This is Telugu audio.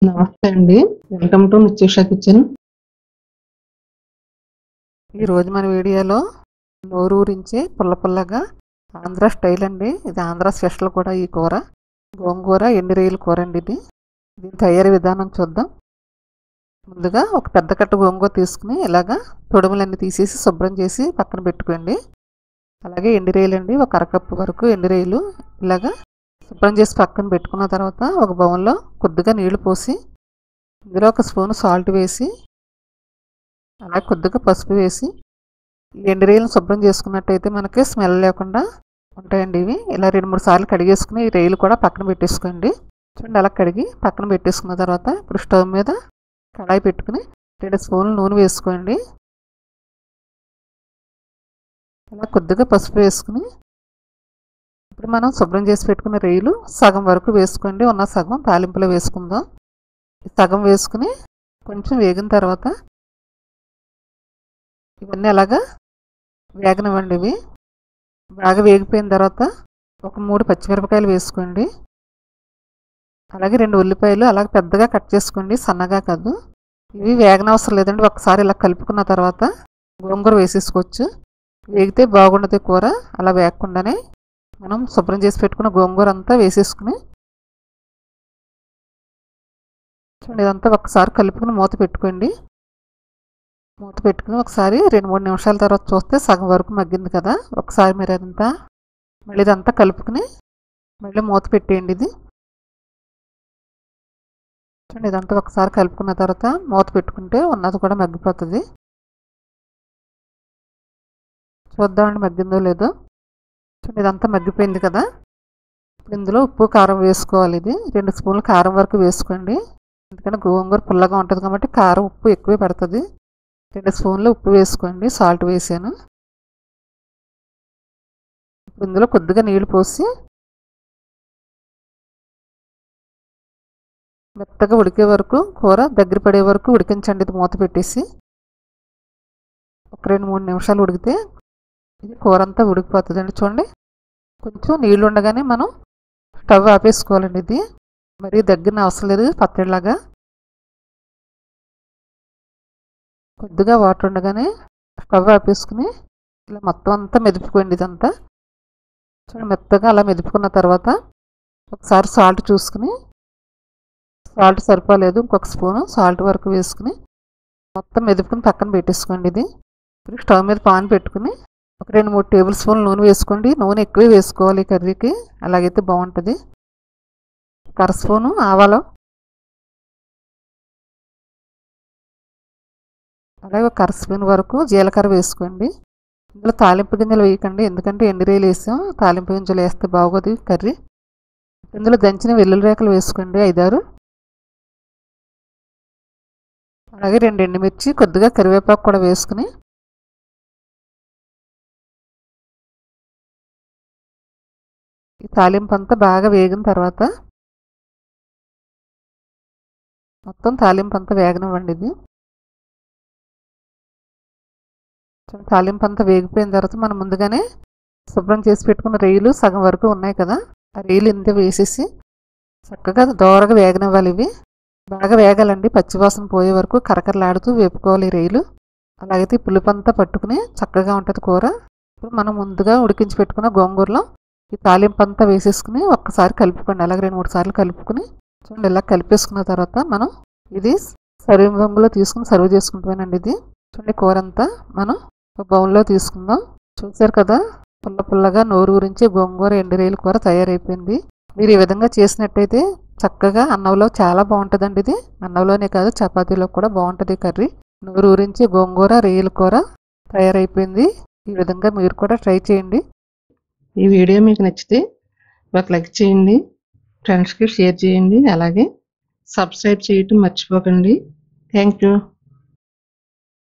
నమస్తే అండి వెల్కమ్ టు నిత్యూష కిచెన్ ఈరోజు మన వీడియోలో నోరూరించే పుల్ల పుల్లగా ఆంధ్ర స్టైల్ అండి ఇది ఆంధ్ర స్పెషల్ కూడా ఈ కూర గోంగూర ఎండి రొయ్యల కూర అండి ఇది దీని తయారీ విధానం చూద్దాం ముందుగా ఒక పెద్ద కట్ట గోంగూర తీసుకుని ఇలాగా తొడుములన్నీ తీసేసి శుభ్రం చేసి పక్కన పెట్టుకోండి అలాగే ఎండి రొయ్యలు అండి ఒక అరకప్పు వరకు ఎండి రొయ్యలు ఇలాగా శుభ్రం చేసి పక్కన పెట్టుకున్న తర్వాత ఒక బౌన్లో కొద్దిగా నీళ్లు పోసి ఇందులో ఒక స్పూన్ సాల్ట్ వేసి అలాగే కొద్దిగా పసుపు వేసి ఈ ఎండు రొయ్యలను శుభ్రం చేసుకున్నట్టయితే మనకి స్మెల్ లేకుండా ఉంటాయండి ఇవి ఇలా రెండు మూడు సార్లు కడిగేసుకుని ఈ రొయ్యలు కూడా పక్కన పెట్టేసుకోండి చూడండి అలా కడిగి పక్కన పెట్టేసుకున్న తర్వాత ఇప్పుడు స్టవ్ మీద కడాయి పెట్టుకుని రెండు స్పూన్లు నూనె వేసుకోండి అలా కొద్దిగా పసుపు వేసుకుని ఇప్పుడు మనం శుభ్రం చేసి పెట్టుకున్న రొయ్యలు సగం వరకు వేసుకోండి ఉన్న సగం తాలింపులో వేసుకుందాం సగం వేసుకుని కొంచెం వేగిన తర్వాత ఇవన్నీ అలాగా వేగనివ్వండి ఇవి బాగా వేగిపోయిన తర్వాత ఒక మూడు పచ్చిమిరపకాయలు వేసుకోండి అలాగే రెండు ఉల్లిపాయలు అలాగే పెద్దగా కట్ చేసుకోండి సన్నగా కాదు ఇవి వేగనవసరం లేదండి ఒకసారి ఇలా కలుపుకున్న తర్వాత గోంగూర వేసేసుకోవచ్చు వేగితే బాగుండదు కూర అలా వేగకుండానే మనం శుభ్రం చేసి పెట్టుకున్న గోంగూర అంతా వేసేసుకుని చూడండి ఇదంతా ఒకసారి కలుపుకుని మూత పెట్టుకోండి మూత పెట్టుకుని ఒకసారి రెండు మూడు నిమిషాల తర్వాత చూస్తే సగం వరకు మగ్గింది కదా ఒకసారి మీరు అదంతా మళ్ళీ ఇదంతా కలుపుకుని మళ్ళీ మూత పెట్టేయండి ఇది చూడండి ఇదంతా ఒకసారి కలుపుకున్న తర్వాత మూత పెట్టుకుంటే ఉన్నది కూడా మగ్గిపోతుంది చూద్దామండి మగ్గిందో లేదో చూడండి ఇదంతా మగ్గిపోయింది కదా ఇప్పుడు ఇందులో ఉప్పు కారం వేసుకోవాలి ఇది రెండు స్పూన్లు కారం వరకు వేసుకోండి ఎందుకంటే గోంగూర పుల్లగా ఉంటుంది కాబట్టి కారం ఉప్పు ఎక్కువే పడుతుంది రెండు స్పూన్లు ఉప్పు వేసుకోండి సాల్ట్ వేసాను ఇప్పుడు ఇందులో కొద్దిగా నీళ్లు పోసి మెత్తగా ఉడికే వరకు కూర దగ్గర పడే వరకు ఉడికించండి ఇది మూత పెట్టేసి ఒక రెండు మూడు నిమిషాలు ఉడికితే ఇది కూర అంతా ఉడికిపోతుందండి చూడండి కొంచెం నీళ్ళు ఉండగానే మనం స్టవ్ ఆపేసుకోవాలండి ఇది మరీ దగ్గర అవసరం లేదు పచ్చడిలాగా కొద్దిగా వాటర్ ఉండగానే స్టవ్ ఆపేసుకుని ఇలా మొత్తం అంతా మెదుపుకోండి ఇదంతా చూడండి మెత్తగా అలా మెదుపుకున్న తర్వాత ఒకసారి సాల్ట్ చూసుకుని సాల్ట్ సరిపోలేదు ఇంకొక స్పూను సాల్ట్ వరకు వేసుకుని మొత్తం మెదుపుకుని పక్కన పెట్టేసుకోండి ఇది ఇప్పుడు స్టవ్ మీద పాన్ పెట్టుకుని ఒక రెండు మూడు టేబుల్ స్పూన్లు నూనె వేసుకోండి నూనె ఎక్కువే వేసుకోవాలి కర్రీకి అలాగైతే బాగుంటుంది కర స్పూను ఆవాలు అలాగే ఒక స్పూన్ వరకు జీలకర్ర వేసుకోండి ఇందులో తాలింపు గింజలు వేయకండి ఎందుకంటే ఎండిరేలు వేసాం తాలింపు గింజలు వేస్తే బాగోదు కర్రీ ఇందులో దంచిన వెల్లుల్లి రేకలు వేసుకోండి ఐదారు అలాగే రెండు ఎండుమిర్చి కొద్దిగా కరివేపాకు కూడా వేసుకుని ఈ తాలింపు అంతా బాగా వేగిన తర్వాత మొత్తం తాలింపు అంతా వేగనివ్వండి ఇది తాలింపు అంతా వేగిపోయిన తర్వాత మనం ముందుగానే శుభ్రం చేసి పెట్టుకున్న రొయ్యలు సగం వరకు ఉన్నాయి కదా ఆ రొయ్యలు ఇంత వేసేసి చక్కగా దోరగా వేగనివ్వాలి ఇవి బాగా వేగాలండి పచ్చివాసన పోయే వరకు కరకరలాడుతూ వేపుకోవాలి ఈ రొయ్యలు అలాగైతే పులుపు అంతా పట్టుకుని చక్కగా ఉంటుంది కూర ఇప్పుడు మనం ముందుగా ఉడికించి పెట్టుకున్న గోంగూరలో ఈ తాలింపు అంతా వేసేసుకుని ఒక్కసారి కలుపుకోండి అలాగే రెండు మూడు సార్లు కలుపుకుని చూడండి ఇలా కలిపేసుకున్న తర్వాత మనం ఇది సర్వింగ్ బొంగులో తీసుకుని సర్వ్ చేసుకుంటామేనండి ఇది చూడండి కూర అంతా మనం ఒక బౌల్లో తీసుకుందాం చూసారు కదా పుల్ల పుల్లగా నోరు గురించి గోంగూర ఎండిరేలు కూర తయారైపోయింది మీరు ఈ విధంగా చేసినట్టయితే చక్కగా అన్నంలో చాలా బాగుంటుందండి ఇది అన్నంలోనే కాదు చపాతీలో కూడా బాగుంటుంది కర్రీ నోరు గురించి గోంగూర రొయ్యల కూర తయారైపోయింది ఈ విధంగా మీరు కూడా ట్రై చేయండి ఈ వీడియో మీకు నచ్చితే ఒక లైక్ చేయండి ఫ్రెండ్స్కి షేర్ చేయండి అలాగే సబ్స్క్రైబ్ చేయటం మర్చిపోకండి థ్యాంక్ యూ